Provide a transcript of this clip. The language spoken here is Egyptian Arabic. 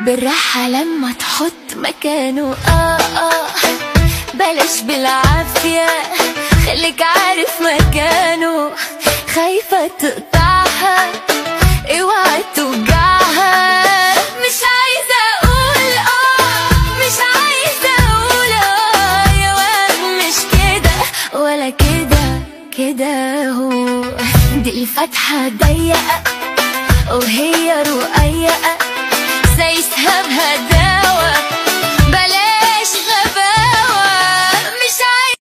بالراحة لما تحط مكانه اه اه بلاش بالعافية خليك عارف مكانه خايفة تقطعها اوعى توجعها مش عايزة اقول اه مش عايزة اقول اه يا واد مش كده ولا كده كده هو دي الفتحة ضيقة وهي